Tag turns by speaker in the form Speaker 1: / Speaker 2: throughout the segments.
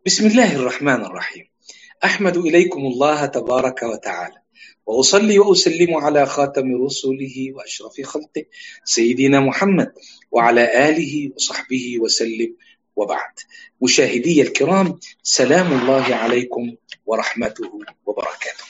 Speaker 1: بسم الله الرحمن الرحيم أحمد إليكم الله تبارك وتعالى وأصلي وأسلم على خاتم رسله وأشرف خلقه سيدنا محمد وعلى آله وصحبه وسلم وبعد مشاهدي الكرام سلام الله عليكم ورحمته وبركاته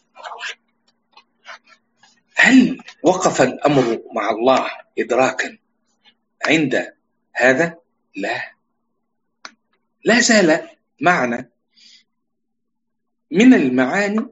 Speaker 1: هل وقف الأمر مع الله إدراكا عند هذا؟ لا لا زال معنا من المعاني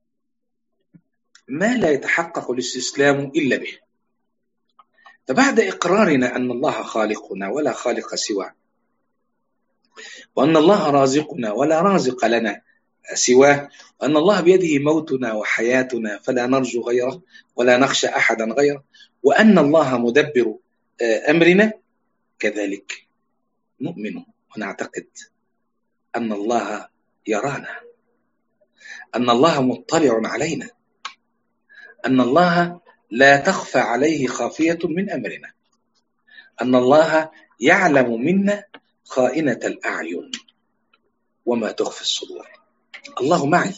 Speaker 1: ما لا يتحقق الاستسلام إلا به فبعد إقرارنا أن الله خالقنا ولا خالق سواه وأن الله رازقنا ولا رازق لنا سواه وأن الله بيده موتنا وحياتنا فلا نرجو غيره ولا نخشى أحدا غيره وأن الله مدبر آه، أمرنا كذلك نؤمن ونعتقد أن الله يرانا أن الله مطلع علينا أن الله لا تخفى عليه خافية من أمرنا أن الله يعلم منا خائنة الأعين وما تخفي الصدور الله معي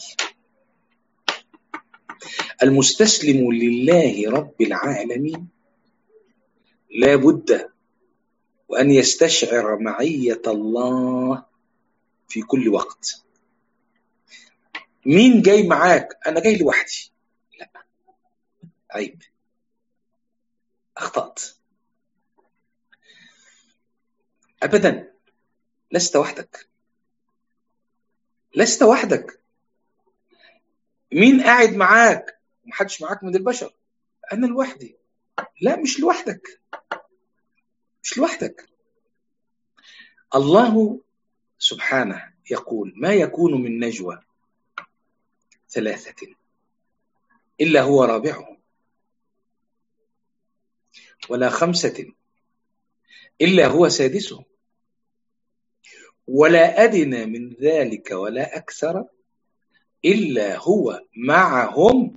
Speaker 1: المستسلم لله رب العالمين لا بد وأن يستشعر معية الله في كل وقت مين جاي معاك أنا جاي لوحدي لا عيب أخطأت أبدا لست وحدك لست وحدك مين قاعد معاك محدش معاك من البشر أنا لوحدي لا مش لوحدك مش لوحدك الله سبحانه يقول ما يكون من نجوى ثلاثة إلا هو رابعهم ولا خمسة إلا هو سادسهم ولا أدنى من ذلك ولا أكثر إلا هو معهم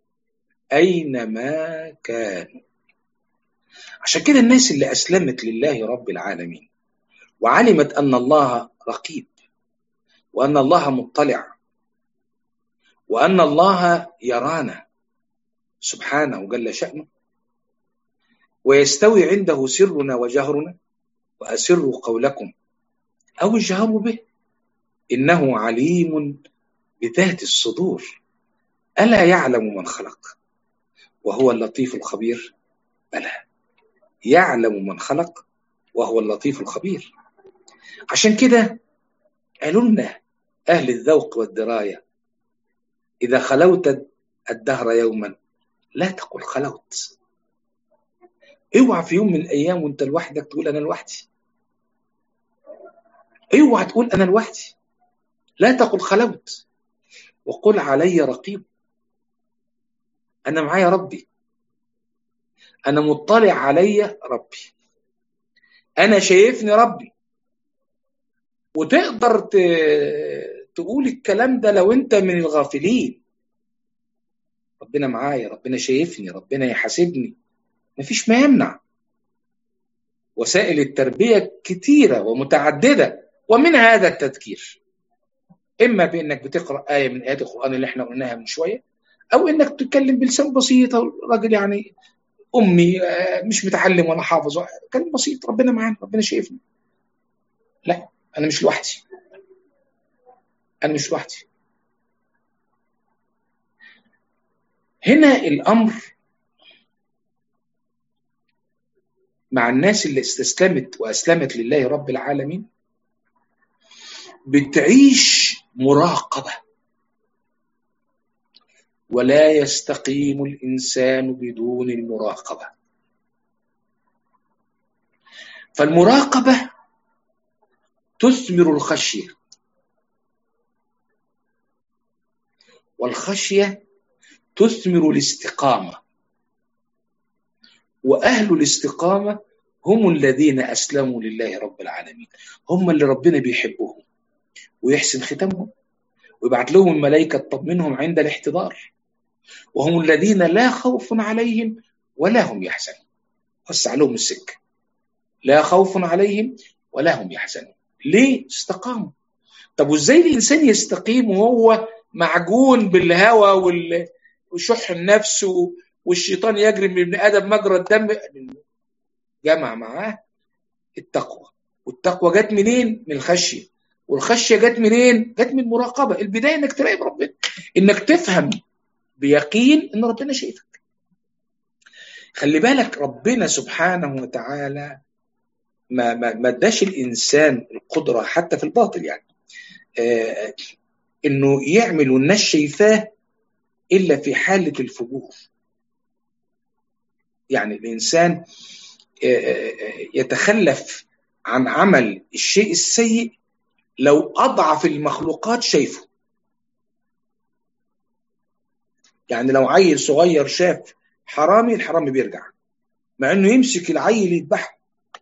Speaker 1: أينما كانوا عشان كده الناس اللي أسلمت لله رب العالمين وعلمت أن الله رقيب وأن الله مطلع وأن الله يرانا سبحانه جل شأنه ويستوي عنده سرنا وجهرنا وأسروا قولكم أو اجهروا به إنه عليم بذات الصدور ألا يعلم من خلق وهو اللطيف الخبير بلى يعلم من خلق وهو اللطيف الخبير عشان كده قالوا لنا أهل الذوق والدراية إذا خلوت الدهر يوما لا تقل خلوت اوعى في يوم من الأيام وأنت لوحدك تقول أنا لوحدي اوعى تقول أنا لوحدي لا تقل خلوت وقل علي رقيب أنا معايا ربي أنا مطلع علي ربي أنا شايفني ربي وتقدر تقول الكلام ده لو أنت من الغافلين ربنا معايا ربنا شايفني ربنا يحاسبني مفيش ما يمنع وسائل التربية كتيرة ومتعددة ومن هذا التذكير إما بإنك بتقرأ آية من آيات القرآن اللي احنا قلناها من شوية أو إنك تتكلم بلسان بسيط راجل يعني أمي مش متعلم ولا حافظ كلام بسيط ربنا معانا ربنا شايفني لا أنا مش لوحدي أنا مش لوحدي هنا الأمر مع الناس اللي استسلمت وأسلمت لله رب العالمين بتعيش مراقبة ولا يستقيم الإنسان بدون المراقبة فالمراقبة تثمر الخشية والخشية تثمر الاستقامة وأهل الاستقامة هم الذين أسلموا لله رب العالمين هم اللي ربنا بيحبهم ويحسن ختامهم ويبعت لهم الملائكة تطمنهم عند الاحتضار وهم الذين لا خوف عليهم ولا هم يحزنون وسع لهم السكة لا خوف عليهم ولا هم يحزنون ليه استقاموا طب وازاي الانسان يستقيم وهو معجون بالهوى وشح النفس والشيطان يجري من ابن ادم مجرى الدم جمع معاه التقوى والتقوى جت منين؟ من الخشيه والخشيه جت منين؟ جت من المراقبه البدايه انك تراقب ربنا انك تفهم بيقين ان ربنا شايفك خلي بالك ربنا سبحانه وتعالى ما ما ما اداش الانسان القدره حتى في الباطل يعني آه انه يعمل والناس شايفاه الا في حاله الفجور يعني الانسان يتخلف عن عمل الشيء السيء لو اضعف المخلوقات شايفه يعني لو عيل صغير شاف حرامي الحرامي بيرجع مع انه يمسك العيل يذبحه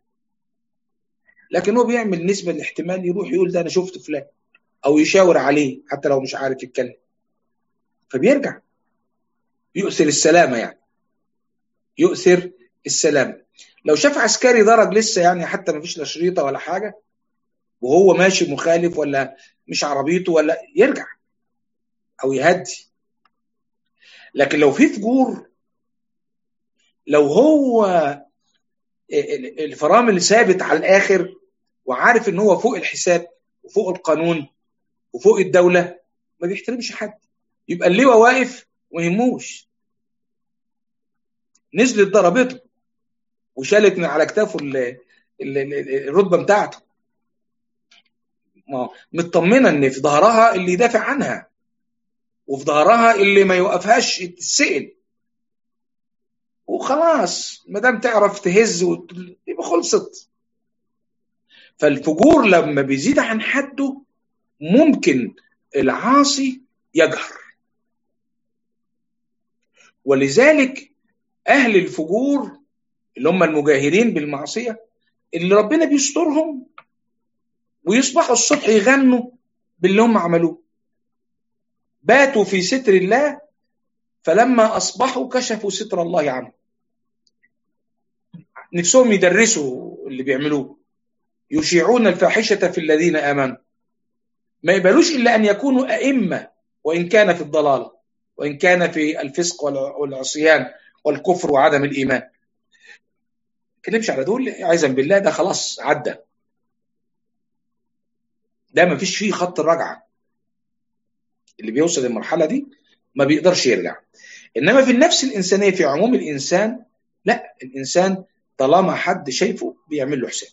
Speaker 1: لكن هو بيعمل نسبه الاحتمال يروح يقول ده انا شفت فلان او يشاور عليه حتى لو مش عارف يتكلم فبيرجع يؤثر السلامه يعني يؤثر السلامه لو شاف عسكري درج لسه يعني حتى ما فيش لا شريطه ولا حاجه وهو ماشي مخالف ولا مش عربيته ولا يرجع او يهدي لكن لو في فجور لو هو الفرامل ثابت على الاخر وعارف ان هو فوق الحساب وفوق القانون وفوق الدوله ما بيحترمش حد يبقى اللواء واقف وما يهموش نزلت ضربته وشالت من على كتافه الرتبه بتاعته مطمنه ان في ظهرها اللي يدافع عنها وفي ظهرها اللي ما يوقفهاش تتسال وخلاص ما دام تعرف تهز وت... يبقى خلصت فالفجور لما بيزيد عن حده ممكن العاصي يجهر ولذلك اهل الفجور اللي هم المجاهرين بالمعصيه اللي ربنا بيسترهم ويصبحوا الصبح يغنوا باللي هم عملوه باتوا في ستر الله فلما اصبحوا كشفوا ستر الله عنهم نفسهم يدرسوا اللي بيعملوه يشيعون الفاحشه في الذين امنوا ما يقبلوش الا ان يكونوا ائمه وان كان في الضلال وان كان في الفسق والعصيان والكفر وعدم الايمان تكلمش على دول عايزا بالله ده خلاص عدى ده ما فيش فيه خط الرجعه اللي بيوصل للمرحله دي ما بيقدرش يرجع انما في النفس الانسانيه في عموم الانسان لا الانسان طالما حد شايفه بيعمل له حساب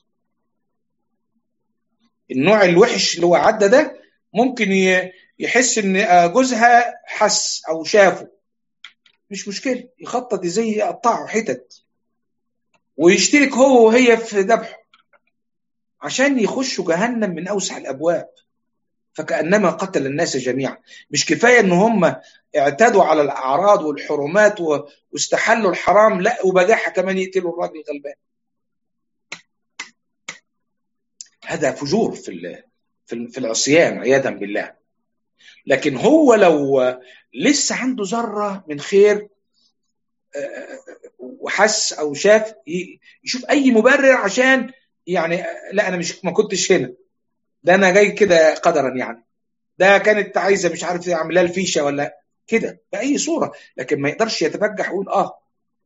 Speaker 1: النوع الوحش اللي هو عدى ده ممكن يحس ان جوزها حس او شافه مش مشكله يخطط ازاي يقطعه حتت ويشترك هو وهي في ذبحه عشان يخشوا جهنم من اوسع الابواب فكانما قتل الناس جميعا مش كفايه ان هم اعتدوا على الاعراض والحرمات واستحلوا الحرام لا وبجاحه كمان يقتلوا الراجل الغلبان هذا فجور في في العصيان عياذا بالله لكن هو لو لسه عنده ذره من خير وحس او شاف يشوف اي مبرر عشان يعني لا انا مش ما كنتش هنا ده انا جاي كده قدرا يعني ده كانت عايزه مش عارف اعملها الفيشه ولا كده باي صوره لكن ما يقدرش يتبجح ويقول اه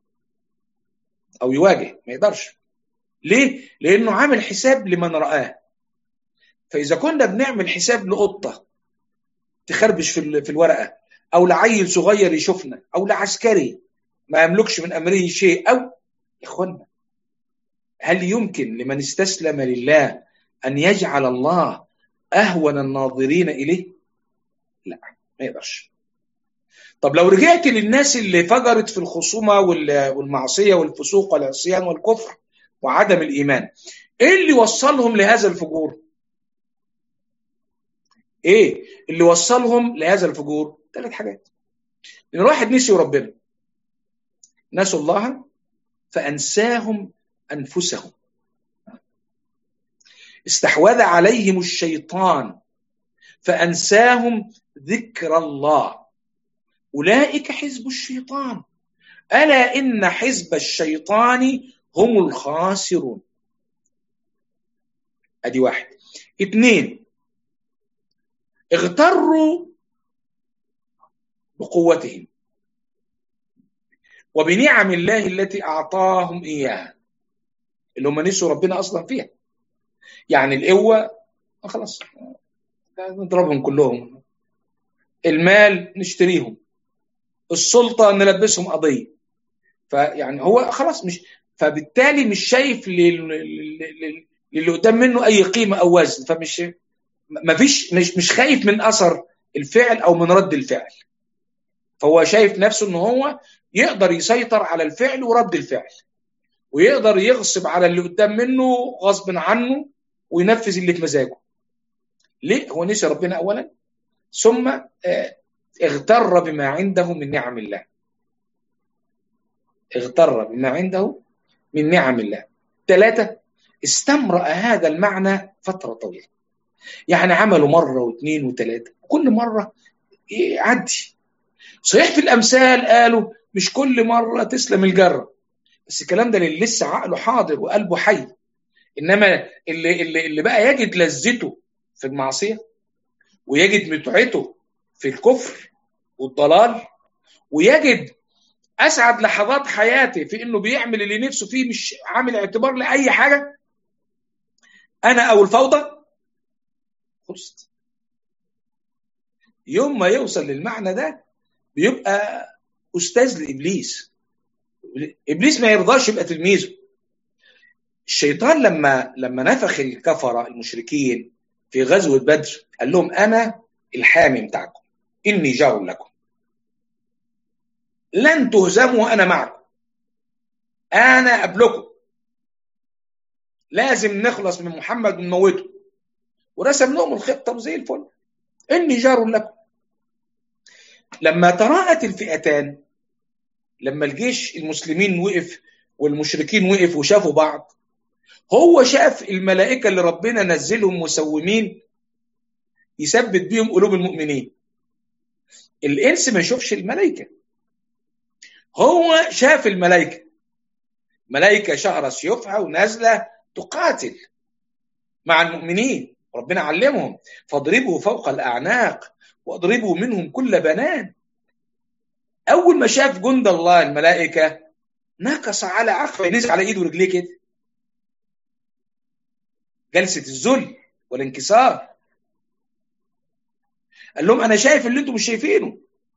Speaker 1: او يواجه ما يقدرش ليه؟ لانه عامل حساب لمن رآه فاذا كنا بنعمل حساب لقطه تخربش في في الورقه او لعيل صغير يشوفنا او لعسكري ما يملكش من امره شيء او يا اخوانا هل يمكن لمن استسلم لله ان يجعل الله اهون الناظرين اليه؟ لا ما يقدرش. طب لو رجعت للناس اللي فجرت في الخصومه والمعصيه والفسوق والعصيان والكفر وعدم الايمان، ايه اللي وصلهم لهذا الفجور؟ ايه اللي وصلهم لهذا الفجور؟ ثلاث حاجات. ان الواحد نسي ربنا. نسوا الله فانساهم انفسهم. استحوذ عليهم الشيطان فانساهم ذكر الله اولئك حزب الشيطان الا ان حزب الشيطان هم الخاسرون ادي واحد اثنين اغتروا بقوتهم وبنعم الله التي أعطاهم إياها اللي هم نسوا ربنا أصلا فيها يعني القوة خلاص نضربهم كلهم المال نشتريهم السلطة نلبسهم قضية فيعني هو خلاص مش فبالتالي مش شايف للي قدام منه أي قيمة أو وزن فمش ما فيش مش مش خايف من أثر الفعل أو من رد الفعل فهو شايف نفسه ان هو يقدر يسيطر على الفعل ورد الفعل ويقدر يغصب على اللي قدام منه غصب عنه وينفذ اللي في مزاجه ليه هو نسي ربنا اولا ثم اغتر بما عنده من نعم الله اغتر بما عنده من نعم الله ثلاثة استمرأ هذا المعنى فترة طويلة يعني عملوا مرة واثنين وثلاثة كل مرة يعدي صحيح في الأمثال قالوا مش كل مرة تسلم الجرة بس الكلام ده اللي لسه عقله حاضر وقلبه حي إنما اللي, اللي, اللي بقى يجد لذته في المعصية ويجد متعته في الكفر والضلال ويجد أسعد لحظات حياته في إنه بيعمل اللي نفسه فيه مش عامل اعتبار لأي حاجة أنا أو الفوضى خلصت يوم ما يوصل للمعنى ده بيبقى استاذ لابليس ابليس ما يرضاش يبقى تلميذه الشيطان لما لما نفخ الكفره المشركين في غزوه بدر قال لهم انا الحامي بتاعكم اني جار لكم لن تهزموا انا معكم انا قبلكم لازم نخلص من محمد ونموته ورسم لهم الخطه وزي الفل اني جار لكم لما تراءت الفئتان لما الجيش المسلمين وقف والمشركين وقف وشافوا بعض هو شاف الملائكه اللي ربنا نزلهم مسومين يثبت بيهم قلوب المؤمنين الانس ما يشوفش الملائكه هو شاف الملائكه ملائكه شهر سيوفها ونازله تقاتل مع المؤمنين ربنا علمهم فاضربوا فوق الاعناق واضربوا منهم كل بنان اول ما شاف جند الله الملائكه نكص على عقبه نزل على ايده ورجليه كده جلسه الذل والانكسار قال لهم انا شايف اللي انتم مش شايفينه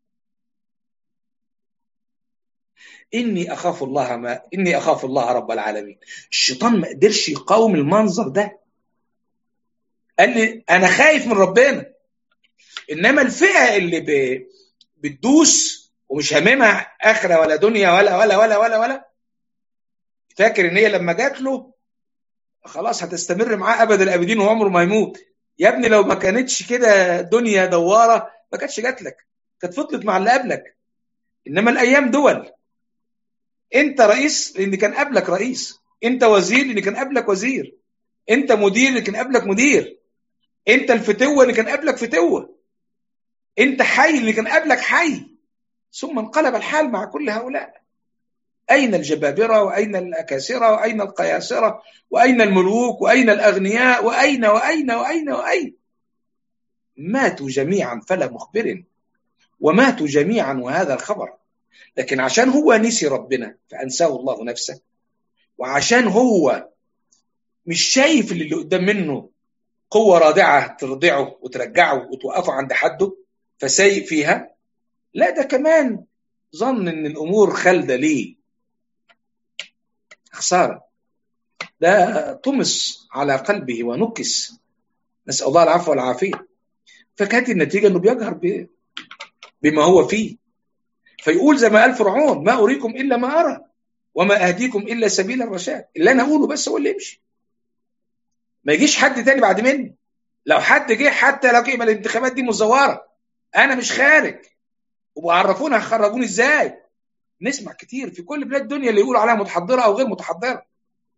Speaker 1: اني اخاف الله ما اني اخاف الله رب العالمين الشيطان ما قدرش يقاوم المنظر ده قال لي انا خايف من ربنا انما الفئه اللي ب... بتدوس ومش هاممها اخره ولا دنيا ولا ولا ولا ولا ولا فاكر ان هي لما جات له خلاص هتستمر معاه ابد الابدين وعمره ما يموت يا ابني لو ما كانتش كده دنيا دواره ما كانتش جات لك كانت فضلت مع اللي قبلك انما الايام دول انت رئيس لان كان قبلك رئيس انت وزير لان كان قبلك وزير انت مدير اللي كان قبلك مدير انت الفتوه اللي كان قبلك فتوه انت حي اللي كان قبلك حي ثم انقلب الحال مع كل هؤلاء أين الجبابرة وأين الأكاسرة وأين القياسرة وأين الملوك وأين الأغنياء وأين وأين وأين وأين ماتوا جميعا فلا مخبر وماتوا جميعا وهذا الخبر لكن عشان هو نسي ربنا فأنساه الله نفسه وعشان هو مش شايف اللي قدام منه قوة رادعة ترضعه وترجعه وتوقفه عند حده فسايق فيها لا ده كمان ظن ان الامور خالده ليه خساره ده طمس على قلبه ونكس نسال الله العفو والعافيه فكانت النتيجه انه بيجهر بما هو فيه فيقول زي ما قال فرعون ما اريكم الا ما ارى وما اهديكم الا سبيل الرشاد اللي انا اقوله بس هو اللي يمشي ما يجيش حد تاني بعد مني لو حد جه حتى لو يبقى الانتخابات دي مزوره انا مش خارج وعرفونا هيخرجوني ازاي نسمع كتير في كل بلاد الدنيا اللي يقولوا عليها متحضره او غير متحضره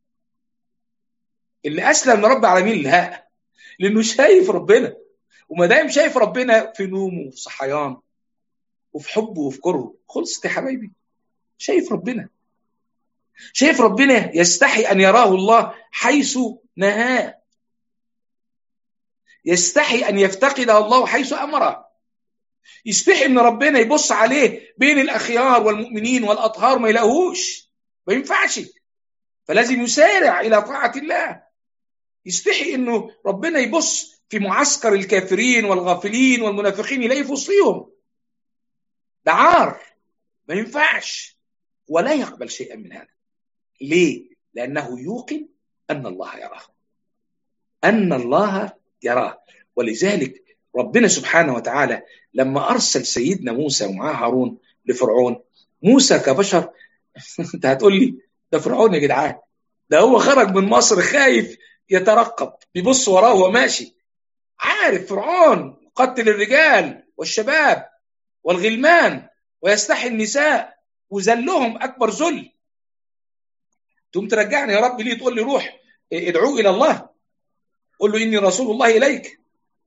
Speaker 1: اللي اسلم لرب العالمين لا لانه شايف ربنا وما دام شايف ربنا في نومه وفي صحيانه وفي حبه وفي كرهه خلصت يا حبايبي شايف ربنا شايف ربنا يستحي ان يراه الله حيث نهاه يستحي أن يفتقده الله حيث أمره يستحي ان ربنا يبص عليه بين الاخيار والمؤمنين والاطهار ما يلاقوهوش ما ينفعش فلازم يسارع الى طاعه الله يستحي انه ربنا يبص في معسكر الكافرين والغافلين والمنافقين يلاقي في وسطهم ده عار ما ينفعش ولا يقبل شيئا من هذا ليه لانه يوقن ان الله يراه ان الله يراه ولذلك ربنا سبحانه وتعالى لما ارسل سيدنا موسى ومعاه هارون لفرعون موسى كبشر انت هتقول لي ده فرعون يا جدعان ده هو خرج من مصر خايف يترقب بيبص وراه وهو ماشي عارف فرعون قتل الرجال والشباب والغلمان ويستحي النساء وذلهم اكبر ذل تقوم ترجعني يا رب ليه تقول لي روح ادعوه الى الله قل له اني رسول الله اليك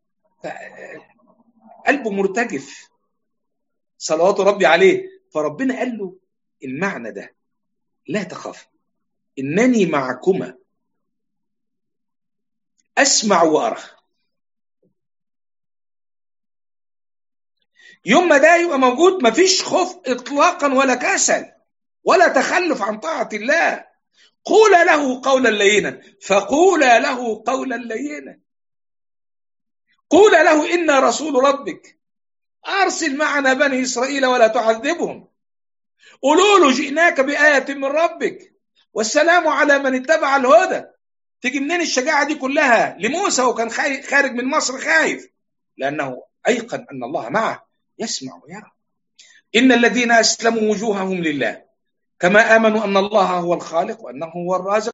Speaker 1: قلبه مرتجف صلوات ربي عليه فربنا قال له المعنى ده لا تخاف انني معكما اسمع وارى يوم ما ده يبقى موجود مفيش خوف اطلاقا ولا كسل ولا تخلف عن طاعه الله قول له قولا لينا فقول له قولا لينا قول له إنا رسول ربك أرسل معنا بني إسرائيل ولا تعذبهم قولوا له جئناك بآية من ربك والسلام على من اتبع الهدى تيجي منين الشجاعة دي كلها لموسى وكان خارج من مصر خايف لأنه أيقن أن الله معه يسمع ويرى إن الذين أسلموا وجوههم لله كما آمنوا أن الله هو الخالق وأنه هو الرازق